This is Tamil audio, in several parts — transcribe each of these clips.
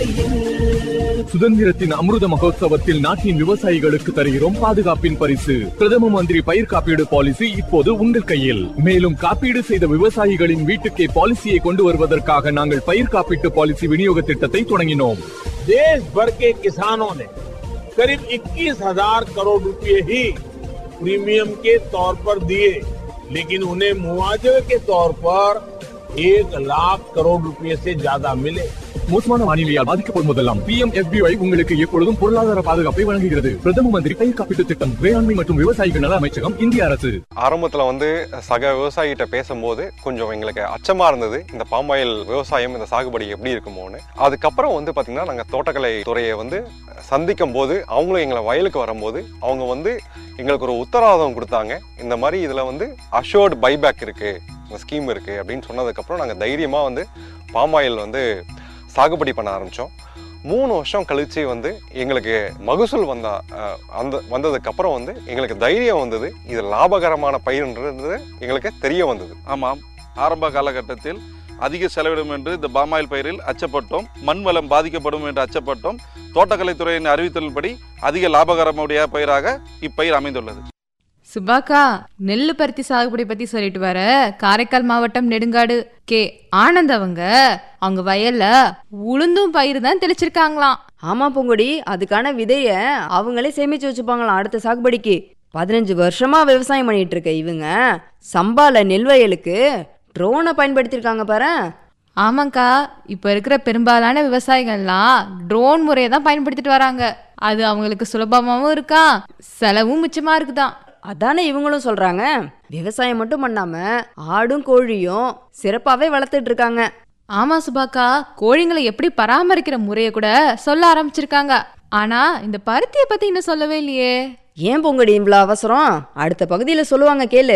சுதந்திரத்தின் அமிர்த மகோத்சவத்தில் நாட்டின் விவசாயிகளுக்கு தருகிறோம் பாதுகாப்பின் பரிசு பிரதம மந்திரி பயிர் காப்பீடு பாலிசி இப்போது உங்கள் கையில் மேலும் காப்பீடு செய்த விவசாயிகளின் வீட்டுக்கே பாலிசியை கொண்டு வருவதற்காக நாங்கள் பயிர் காப்பீட்டு பாலிசி விநியோக திட்டத்தை தொடங்கினோம் देश भर के किसानों ने करीब 21,000 करोड़ रुपए ही प्रीमियम के तौर पर दिए लेकिन उन्हें मुआवजे के तौर पर एक लाख करोड़ रुपए से ज्यादा मिले மோசமான வானிலையால் பாதிக்கப்படும் போதெல்லாம் பி எம் உங்களுக்கு எப்பொழுதும் பொருளாதார பாதுகாப்பை வழங்குகிறது பிரதம மந்திரி பயிர் காப்பீட்டு திட்டம் வேளாண்மை மற்றும் விவசாயிகள் நல அமைச்சகம் இந்திய அரசு ஆரம்பத்தில் வந்து சக விவசாயிகிட்ட பேசும்போது கொஞ்சம் எங்களுக்கு அச்சமா இருந்தது இந்த பாமாயில் விவசாயம் இந்த சாகுபடி எப்படி இருக்குமோன்னு அதுக்கப்புறம் வந்து பார்த்தீங்கன்னா நாங்கள் தோட்டக்கலை துறையை வந்து சந்திக்கும் போது அவங்களும் எங்களை வயலுக்கு வரும்போது அவங்க வந்து எங்களுக்கு ஒரு உத்தரவாதம் கொடுத்தாங்க இந்த மாதிரி இதில் வந்து அஷோர்டு பைபேக் இருக்கு இந்த ஸ்கீம் இருக்கு அப்படின்னு சொன்னதுக்கப்புறம் நாங்கள் தைரியமாக வந்து பாமாயில் வந்து சாகுபடி பண்ண ஆரம்பித்தோம் மூணு வருஷம் கழிச்சு வந்து எங்களுக்கு மகசூல் வந்த அஹ், அந்த வந்ததுக்கு அப்புறம் வந்து எங்களுக்கு தைரியம் வந்தது இது லாபகரமான பயிர்ன்றது எங்களுக்கு தெரிய வந்தது ஆமாம் ஆரம்ப காலகட்டத்தில் அதிக செலவிடும் என்று இந்த பாமாயில் பயிரில் அச்சப்பட்டோம் மண் வளம் பாதிக்கப்படும் என்று அச்சப்பட்டோம் தோட்டக்கலைத்துறையின் அறிவித்தலின்படி அதிக லாபகரமுடைய பயிராக இப்பயிர் அமைந்துள்ளது சுபாக்கா நெல்லு பருத்தி சாகுபடி பத்தி சொல்லிட்டு வர காரைக்கால் மாவட்டம் நெடுங்காடு கே ஆனந்த் அவங்க அவங்க வயல்ல உளுந்தும் பயிர் தான் தெளிச்சிருக்காங்களாம் ஆமா பொங்குடி அதுக்கான விதைய அவங்களே சேமிச்சு வச்சுப்பாங்களாம் அடுத்த சாகுபடிக்கு பதினஞ்சு வருஷமா விவசாயம் பண்ணிட்டு இருக்க இவங்க சம்பால நெல் வயலுக்கு ட்ரோனை பயன்படுத்தியிருக்காங்க பாரு ஆமாக்கா இப்ப இருக்கிற பெரும்பாலான விவசாயிகள்லாம் ட்ரோன் முறையை தான் பயன்படுத்திட்டு வராங்க அது அவங்களுக்கு சுலபமாவும் இருக்கா செலவும் மிச்சமா இருக்குதான் அதானே இவங்களும் சொல்றாங்க விவசாயம் மட்டும் பண்ணாம ஆடும் கோழியும் சிறப்பாவே வளர்த்துட்டு இருக்காங்க ஆமா சுபாக்கா கோழிங்களை எப்படி பராமரிக்கிற முறையை கூட சொல்ல ஆரம்பிச்சிருக்காங்க ஆனா இந்த பருத்தியை பத்தி இன்னும் சொல்லவே இல்லையே ஏன் பொங்கடி இவ்வளோ அவசரம் அடுத்த பகுதியில் சொல்லுவாங்க கேளு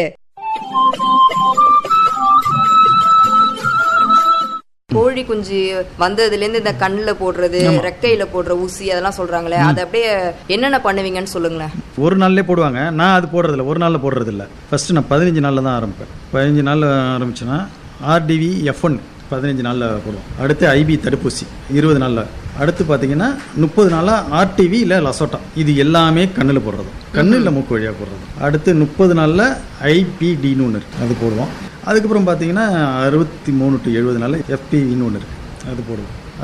கோழி குஞ்சு வந்ததுலேருந்து இந்த கண்ணில் போடுறது ரெக்கையில போடுற ஊசி அதெல்லாம் சொல்றாங்களே அதை அப்படியே என்னென்ன பண்ணுவீங்கன்னு சொல்லுங்களேன் ஒரு நாள்லேயே போடுவாங்க நான் அது போடுறதில்ல ஒரு நாளில் போடுறதில்ல ஃபஸ்ட்டு நான் பதினஞ்சு நாளில் தான் ஆரம்பிப்பேன் பதினஞ்சு நாளில் ஆரம்பிச்சேன்னா ஆர்டிவி எஃப் ஒன் பதினஞ்சு நாளில் போடுவோம் அடுத்து ஐபி தடுப்பூசி இருபது நாளில் அடுத்து பார்த்தீங்கன்னா முப்பது நாளாக ஆர்டிவி இல்லை லசோட்டா இது எல்லாமே கண்ணில் போடுறது கண்ணு இல்லை மூக்கு வழியாக போடுறது அடுத்து முப்பது நாளில் ஐபிடின்னு ஒன்று இருக்குது அது போடுவோம் அதுக்கப்புறம் பார்த்தீங்கன்னா அறுபத்தி மூணு டு எழுபது நாளில் எஃபின்னு ஒன்று இருக்குது அது போடுவோம்